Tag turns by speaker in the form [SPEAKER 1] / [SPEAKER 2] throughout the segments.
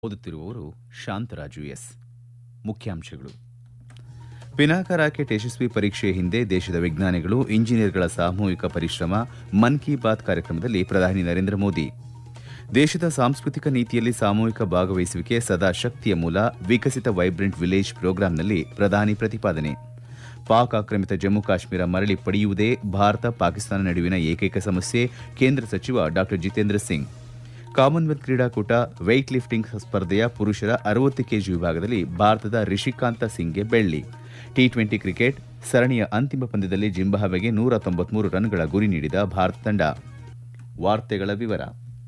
[SPEAKER 1] ಓದುತ್ತಿರುವವರು ಶಾಂತರಾಜು ಎಸ್ ಮುಖ್ಯಾಂಶಗಳು ಪಿನಾಕ ರಾಕೆಟ್ ಯಶಸ್ವಿ ಪರೀಕ್ಷೆಯ ಹಿಂದೆ ದೇಶದ ವಿಜ್ಞಾನಿಗಳು ಇಂಜಿನಿಯರ್ಗಳ ಸಾಮೂಹಿಕ ಪರಿಶ್ರಮ ಮನ್ ಕಿ ಬಾತ್ ಕಾರ್ಯಕ್ರಮದಲ್ಲಿ ಪ್ರಧಾನಿ ನರೇಂದ್ರ ಮೋದಿ ದೇಶದ ಸಾಂಸ್ಕೃತಿಕ ನೀತಿಯಲ್ಲಿ ಸಾಮೂಹಿಕ ಭಾಗವಹಿಸುವಿಕೆ ಸದಾ ಶಕ್ತಿಯ ಮೂಲ ವಿಕಸಿತ ವೈಬ್ರೆಂಟ್ ವಿಲೇಜ್ ಪ್ರೋಗ್ರಾಂನಲ್ಲಿ ಪ್ರಧಾನಿ ಪ್ರತಿಪಾದನೆ ಪಾಕ್ ಆಕ್ರಮಿತ ಜಮ್ಮು ಕಾಶ್ಮೀರ ಮರಳಿ ಪಡೆಯುವುದೇ ಭಾರತ ಪಾಕಿಸ್ತಾನ ನಡುವಿನ ಏಕೈಕ ಸಮಸ್ಯೆ ಕೇಂದ್ರ ಸಚಿವ ಡಾ ಜಿತೇಂದ್ರ ಸಿಂಗ್ ಕಾಮನ್ವೆಲ್ತ್ ಕ್ರೀಡಾಕೂಟ ವೆಯ್ಟ್ ಲಿಫ್ಟಿಂಗ್ ಸ್ಪರ್ಧೆಯ ಪುರುಷರ ಅರವತ್ತು ಕೆಜಿ ವಿಭಾಗದಲ್ಲಿ ಭಾರತದ ರಿಷಿಕಾಂತ ಸಿಂಗ್ಗೆ ಬೆಳ್ಳಿ ಟಿ ಟ್ವೆಂಟಿ ಕ್ರಿಕೆಟ್ ಸರಣಿಯ ಅಂತಿಮ ಪಂದ್ಯದಲ್ಲಿ ಜಿಂಬಾಬ್ವೆಗೆ ನೂರ ತೊಂಬತ್ಮೂರು ರನ್ಗಳ ಗುರಿ ನೀಡಿದ ಭಾರತ ತಂಡ ವಾರ್ತೆಗಳ ವಿವರ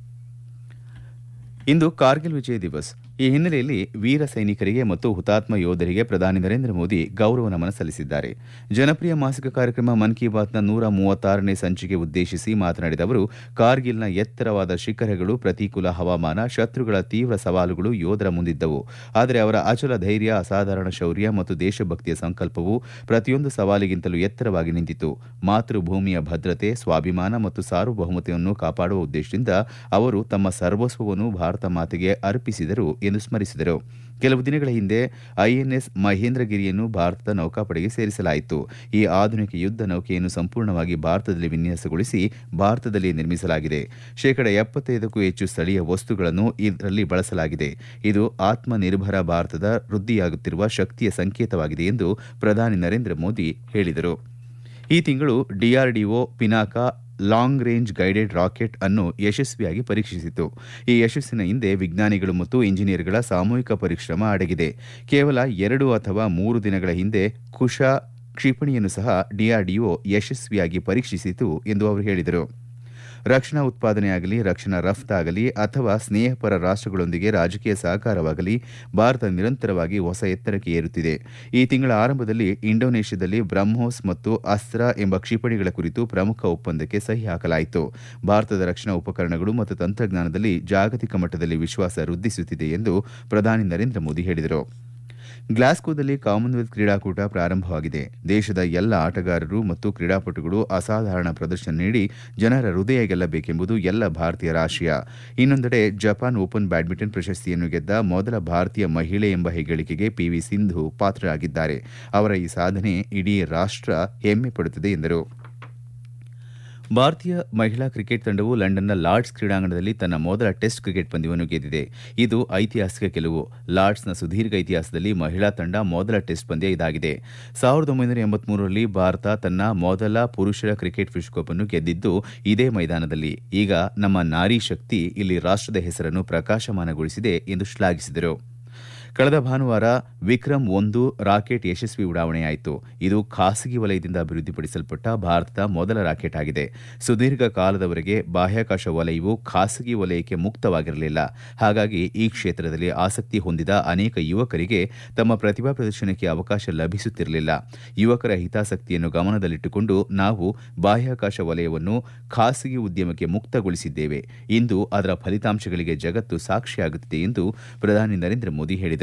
[SPEAKER 1] ಇಂದು ಕಾರ್ಗಿಲ್ ವಿಜಯ್ ದಿವಸ್ ಈ ಹಿನ್ನೆಲೆಯಲ್ಲಿ ವೀರ ಸೈನಿಕರಿಗೆ ಮತ್ತು ಹುತಾತ್ಮ ಯೋಧರಿಗೆ ಪ್ರಧಾನಿ ನರೇಂದ್ರ ಮೋದಿ ಗೌರವ ನಮನ ಸಲ್ಲಿಸಿದ್ದಾರೆ ಜನಪ್ರಿಯ ಮಾಸಿಕ ಕಾರ್ಯಕ್ರಮ ಮನ್ ಕಿ ಬಾತ್ನ ನೂರ ಮೂವತ್ತಾರನೇ ಸಂಚಿಕೆ ಉದ್ದೇಶಿಸಿ ಮಾತನಾಡಿದ ಅವರು ಕಾರ್ಗಿಲ್ನ ಎತ್ತರವಾದ ಶಿಖರಗಳು ಪ್ರತಿಕೂಲ ಹವಾಮಾನ ಶತ್ರುಗಳ ತೀವ್ರ ಸವಾಲುಗಳು ಯೋಧರ ಮುಂದಿದ್ದವು ಆದರೆ ಅವರ ಅಚಲ ಧೈರ್ಯ ಅಸಾಧಾರಣ ಶೌರ್ಯ ಮತ್ತು ದೇಶಭಕ್ತಿಯ ಸಂಕಲ್ಪವು ಪ್ರತಿಯೊಂದು ಸವಾಲಿಗಿಂತಲೂ ಎತ್ತರವಾಗಿ ನಿಂತಿತು ಮಾತೃಭೂಮಿಯ ಭದ್ರತೆ ಸ್ವಾಭಿಮಾನ ಮತ್ತು ಸಾರ್ವಭೌಮತೆಯನ್ನು ಕಾಪಾಡುವ ಉದ್ದೇಶದಿಂದ ಅವರು ತಮ್ಮ ಸರ್ವಸ್ವವನ್ನು ಭಾರತ ಮಾತೆಗೆ ಅರ್ಪಿಸಿದರು ಎಂದು ಸ್ಮರಿಸಿದರು ಕೆಲವು ದಿನಗಳ ಹಿಂದೆ ಐಎನ್ಎಸ್ ಮಹೇಂದ್ರಗಿರಿಯನ್ನು ಭಾರತದ ನೌಕಾಪಡೆಗೆ ಸೇರಿಸಲಾಯಿತು ಈ ಆಧುನಿಕ ಯುದ್ಧ ನೌಕೆಯನ್ನು ಸಂಪೂರ್ಣವಾಗಿ ಭಾರತದಲ್ಲಿ ವಿನ್ಯಾಸಗೊಳಿಸಿ ಭಾರತದಲ್ಲಿ ನಿರ್ಮಿಸಲಾಗಿದೆ ಶೇಕಡ ಎಪ್ಪತ್ತೈದಕ್ಕೂ ಹೆಚ್ಚು ಸ್ಥಳೀಯ ವಸ್ತುಗಳನ್ನು ಇದರಲ್ಲಿ ಬಳಸಲಾಗಿದೆ ಇದು ಆತ್ಮನಿರ್ಭರ ಭಾರತದ ವೃದ್ಧಿಯಾಗುತ್ತಿರುವ ಶಕ್ತಿಯ ಸಂಕೇತವಾಗಿದೆ ಎಂದು ಪ್ರಧಾನಿ ನರೇಂದ್ರ ಮೋದಿ ಹೇಳಿದರು ಈ ತಿಂಗಳು DRDO Pinaka long range guided rocket ಅನ್ನು ಯಶಸ್ವಿಯಾಗಿ ಪರೀಕ್ಷಿಸಿತು ಈ ಯಶಸ್ಸಿನ ಹಿಂದೆ ವಿಜ್ಞಾನಿಗಳು ಮತ್ತು ಇಂಜಿನಿಯರ್ಗಳ ಸಾಮೂಹಿಕ ಪರಿಶ್ರಮ ಅಡಗಿದೆ ಕೇವಲ ಎರಡು ಅಥವಾ ಮೂರು ದಿನಗಳ ಹಿಂದೆ ಕುಶ ಕ್ಷಿಪಣಿಯನ್ನು ಸಹ ಡಿಆರ್ಡಿಒ ಯಶಸ್ವಿಯಾಗಿ ಪರೀಕ್ಷಿಸಿತು ಎಂದು ಅವರು ಹೇಳಿದರು ರಕ್ಷಣಾ ಉತ್ಪಾದನೆಯಾಗಲಿ ರಕ್ಷಣಾ ರಫ್ತಾಗಲಿ ಅಥವಾ ಸ್ನೇಹಪರ ರಾಷ್ಟಗಳೊಂದಿಗೆ ರಾಜಕೀಯ ಸಹಕಾರವಾಗಲಿ ಭಾರತ ನಿರಂತರವಾಗಿ ಹೊಸ ಎತ್ತರಕ್ಕೆ ಏರುತ್ತಿದೆ ಈ ತಿಂಗಳ ಆರಂಭದಲ್ಲಿ ಇಂಡೋನೇಷ್ಯಾದಲ್ಲಿ ಬ್ರಹ್ಮೋಸ್ ಮತ್ತು ಅಸ್ತ್ರ ಎಂಬ ಕ್ಷಿಪಣಿಗಳ ಕುರಿತು ಪ್ರಮುಖ ಒಪ್ಪಂದಕ್ಕೆ ಸಹಿ ಹಾಕಲಾಯಿತು ಭಾರತದ ರಕ್ಷಣಾ ಉಪಕರಣಗಳು ಮತ್ತು ತಂತ್ರಜ್ಞಾನದಲ್ಲಿ ಜಾಗತಿಕ ಮಟ್ಟದಲ್ಲಿ ವಿಶ್ವಾಸ ವೃದ್ಧಿಸುತ್ತಿದೆ ಎಂದು ಪ್ರಧಾನಿ ನರೇಂದ್ರ ಮೋದಿ ಹೇಳಿದರು ಗ್ಲಾಸ್ಗೋದಲ್ಲಿ ಕಾಮನ್ವೆಲ್ತ್ ಕ್ರೀಡಾಕೂಟ ಪ್ರಾರಂಭವಾಗಿದೆ ದೇಶದ ಎಲ್ಲ ಆಟಗಾರರು ಮತ್ತು ಕ್ರೀಡಾಪಟುಗಳು ಅಸಾಧಾರಣ ಪ್ರದರ್ಶನ ನೀಡಿ ಜನರ ಹೃದಯ ಗೆಲ್ಲಬೇಕೆಂಬುದು ಎಲ್ಲ ಭಾರತೀಯರ ಆಶಯ ಇನ್ನೊಂದೆಡೆ ಜಪಾನ್ ಓಪನ್ ಬ್ಯಾಡ್ಮಿಂಟನ್ ಪ್ರಶಸ್ತಿಯನ್ನು ಗೆದ್ದ ಮೊದಲ ಭಾರತೀಯ ಮಹಿಳೆ ಎಂಬ ಹೆಗ್ಗಳಿಕೆಗೆ ಪಿವಿ ಸಿಂಧು ಪಾತ್ರರಾಗಿದ್ದಾರೆ ಅವರ ಈ ಸಾಧನೆ ಇಡೀ ರಾಷ್ಟ ಹೆಮ್ಮೆ ಪಡುತ್ತದೆ ಎಂದರು ಭಾರತೀಯ ಮಹಿಳಾ ಕ್ರಿಕೆಟ್ ತಂಡವು ಲಂಡನ್ನ ಲಾರ್ಡ್ಸ್ ಕ್ರೀಡಾಂಗಣದಲ್ಲಿ ತನ್ನ ಮೊದಲ ಟೆಸ್ಟ್ ಕ್ರಿಕೆಟ್ ಪಂದ್ಯವನ್ನು ಗೆದ್ದಿದೆ ಇದು ಐತಿಹಾಸಿಕ ಗೆಲುವು ಲಾರ್ಡ್ಸ್ನ ಸುದೀರ್ಘ ಇತಿಹಾಸದಲ್ಲಿ ಮಹಿಳಾ ತಂಡ ಮೊದಲ ಟೆಸ್ಟ್ ಪಂದ್ಯ ಇದಾಗಿದೆ ಸಾವಿರದ ಒಂಬೈನೂರ ಎಂಬತ್ಮೂರರಲ್ಲಿ ಭಾರತ ತನ್ನ ಮೊದಲ ಪುರುಷರ ಕ್ರಿಕೆಟ್ ವಿಶ್ವಕಪ್ ಅನ್ನು ಗೆದ್ದಿದ್ದು ಇದೇ ಮೈದಾನದಲ್ಲಿ ಈಗ ನಮ್ಮ ನಾರಿ ಶಕ್ತಿ ಇಲ್ಲಿ ರಾಷ್ಟದ ಹೆಸರನ್ನು ಪ್ರಕಾಶಮಾನಗೊಳಿಸಿದೆ ಎಂದು ಶ್ಲಾಘಿಸಿದರು ಕಳೆದ ಭಾನುವಾರ ವಿಕ್ರಮ್ ಒಂದು ರಾಕೆಟ್ ಯಶಸ್ವಿ ಉಡಾವಣೆಯಾಯಿತು ಇದು ಖಾಸಗಿ ವಲಯದಿಂದ ಅಭಿವೃದ್ಧಿಪಡಿಸಲ್ಪಟ್ಟ ಭಾರತದ ಮೊದಲ ರಾಕೆಟ್ ಆಗಿದೆ ಸುದೀರ್ಘ ಕಾಲದವರೆಗೆ ಬಾಹ್ಯಾಕಾಶ ವಲಯವು ಖಾಸಗಿ ವಲಯಕ್ಕೆ ಮುಕ್ತವಾಗಿರಲಿಲ್ಲ ಹಾಗಾಗಿ ಈ ಕ್ಷೇತ್ರದಲ್ಲಿ ಆಸಕ್ತಿ ಹೊಂದಿದ ಅನೇಕ ಯುವಕರಿಗೆ ತಮ್ಮ ಪ್ರತಿಭಾ ಪ್ರದರ್ಶನಕ್ಕೆ ಅವಕಾಶ ಲಭಿಸುತ್ತಿರಲಿಲ್ಲ ಯುವಕರ ಹಿತಾಸಕ್ತಿಯನ್ನು ಗಮನದಲ್ಲಿಟ್ಟುಕೊಂಡು ನಾವು ಬಾಹ್ಯಾಕಾಶ ವಲಯವನ್ನು ಖಾಸಗಿ ಉದ್ಯಮಕ್ಕೆ ಮುಕ್ತಗೊಳಿಸಿದ್ದೇವೆ ಇಂದು ಅದರ ಫಲಿತಾಂಶಗಳಿಗೆ ಜಗತ್ತು ಸಾಕ್ಷಿಯಾಗುತ್ತಿದೆ ಎಂದು ಪ್ರಧಾನಿ ನರೇಂದ್ರ ಮೋದಿ ಹೇಳಿದರು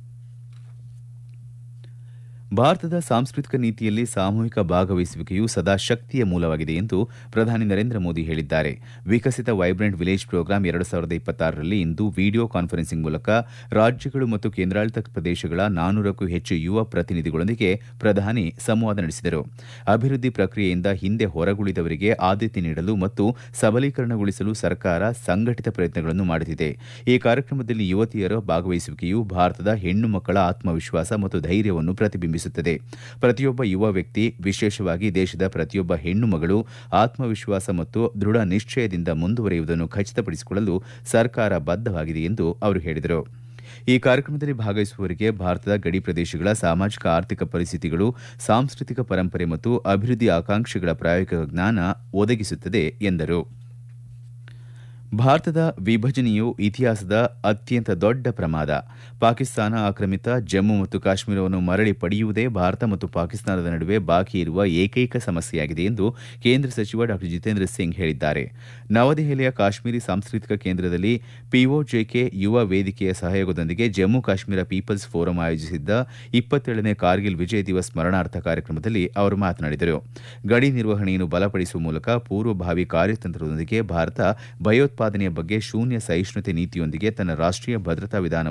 [SPEAKER 1] ಭಾರತದ ಸಾಂಸ್ಕೃತಿಕ ನೀತಿಯಲ್ಲಿ ಸಾಮೂಹಿಕ ಭಾಗವಹಿಸುವಿಕೆಯು ಸದಾ ಶಕ್ತಿಯ ಮೂಲವಾಗಿದೆ ಎಂದು ಪ್ರಧಾನಿ ನರೇಂದ್ರ ಮೋದಿ ಹೇಳಿದ್ದಾರೆ ವಿಕಸಿತ ವೈಬ್ರೆಂಟ್ ವಿಲೇಜ್ ಪ್ರೋಗ್ರಾಂ ಎರಡು ಸಾವಿರದ ಇಪ್ಪತ್ತಾರರಲ್ಲಿ ಇಂದು ವಿಡಿಯೋ ಕಾನ್ಫರೆನ್ಸಿಂಗ್ ಮೂಲಕ ರಾಜ್ಯಗಳು ಮತ್ತು ಕೇಂದ್ರಾಡಳಿತ ಪ್ರದೇಶಗಳ ನಾನ್ನೂರಕ್ಕೂ ಹೆಚ್ಚು ಯುವ ಪ್ರತಿನಿಧಿಗಳೊಂದಿಗೆ ಪ್ರಧಾನಿ ಸಂವಾದ ನಡೆಸಿದರು ಅಭಿವೃದ್ಧಿ ಪ್ರಕ್ರಿಯೆಯಿಂದ ಹಿಂದೆ ಹೊರಗುಳಿದವರಿಗೆ ಆದ್ಯತೆ ನೀಡಲು ಮತ್ತು ಸಬಲೀಕರಣಗೊಳಿಸಲು ಸರ್ಕಾರ ಸಂಘಟಿತ ಪ್ರಯತ್ನಗಳನ್ನು ಮಾಡುತ್ತಿದೆ ಈ ಕಾರ್ಯಕ್ರಮದಲ್ಲಿ ಯುವತಿಯರ ಭಾಗವಹಿಸುವಿಕೆಯು ಭಾರತದ ಹೆಣ್ಣು ಮಕ್ಕಳ ಆತ್ಮವಿಶ್ವಾಸ ಮತ್ತು ಧೈರ್ಯವನ್ನು ಪ್ರತಿಬಿಂಬಿಸುತ್ತದೆ ಪ್ರತಿಯೊಬ್ಬ ಯುವ ವ್ಯಕ್ತಿ ವಿಶೇಷವಾಗಿ ದೇಶದ ಪ್ರತಿಯೊಬ್ಬ ಹೆಣ್ಣು ಮಗಳು ಆತ್ಮವಿಶ್ವಾಸ ಮತ್ತು ದೃಢ ನಿಶ್ಚಯದಿಂದ ಮುಂದುವರಿಯುವುದನ್ನು ಖಚಿತಪಡಿಸಿಕೊಳ್ಳಲು ಸರ್ಕಾರ ಬದ್ಧವಾಗಿದೆ ಎಂದು ಅವರು ಹೇಳಿದರು ಈ ಕಾರ್ಯಕ್ರಮದಲ್ಲಿ ಭಾಗವಹಿಸುವವರಿಗೆ ಭಾರತದ ಗಡಿ ಪ್ರದೇಶಗಳ ಸಾಮಾಜಿಕ ಆರ್ಥಿಕ ಪರಿಸ್ಥಿತಿಗಳು ಸಾಂಸ್ಕೃತಿಕ ಪರಂಪರೆ ಮತ್ತು ಅಭಿವೃದ್ಧಿ ಆಕಾಂಕ್ಷೆಗಳ ಪ್ರಾಯೋಗಿಕ ಜ್ಞಾನ ಒದಗಿಸುತ್ತದೆ ಎಂದರು ಭಾರತದ ವಿಭಜನೆಯು ಇತಿಹಾಸದ ಅತ್ಯಂತ ದೊಡ್ಡ ಪ್ರಮಾದ ಪಾಕಿಸ್ತಾನ ಆಕ್ರಮಿತ ಜಮ್ಮು ಮತ್ತು ಕಾಶ್ಮೀರವನ್ನು ಮರಳಿ ಪಡೆಯುವುದೇ ಭಾರತ ಮತ್ತು ಪಾಕಿಸ್ತಾನದ ನಡುವೆ ಬಾಕಿ ಇರುವ ಏಕೈಕ ಸಮಸ್ಯೆಯಾಗಿದೆ ಎಂದು ಕೇಂದ್ರ ಸಚಿವ ಡಾ ಜಿತೇಂದ್ರ ಸಿಂಗ್ ಹೇಳಿದ್ದಾರೆ ನವದೆಹಲಿಯ ಕಾಶ್ಮೀರಿ ಸಾಂಸ್ಕೃತಿಕ ಕೇಂದ್ರದಲ್ಲಿ ಪಿಒಜೆಕೆ ಯುವ ವೇದಿಕೆಯ ಸಹಯೋಗದೊಂದಿಗೆ ಜಮ್ಮು ಕಾಶ್ಮೀರ ಪೀಪಲ್ಸ್ ಫೋರಂ ಆಯೋಜಿಸಿದ್ದ ಇಪ್ಪತ್ತೇಳನೇ ಕಾರ್ಗಿಲ್ ವಿಜಯ್ ದಿವಸ್ ಸ್ಮರಣಾರ್ಥ ಕಾರ್ಯಕ್ರಮದಲ್ಲಿ ಅವರು ಮಾತನಾಡಿದರು ಗಡಿ ನಿರ್ವಹಣೆಯನ್ನು ಬಲಪಡಿಸುವ ಮೂಲಕ ಪೂರ್ವಭಾವಿ ಕಾರ್ಯತಂತ್ರದೊಂದಿಗೆ ಭಾರತ ಭಯೋತ್ಪಾದನೆಯ ಬಗ್ಗೆ ಶೂನ್ಯ ಸಹಿಷ್ಣುತೆ ನೀತಿಯೊಂದಿಗೆ ತನ್ನ ರಾಷ್ಟೀಯ ಭದ್ರತಾ ವಿಧಾನವನ್ನು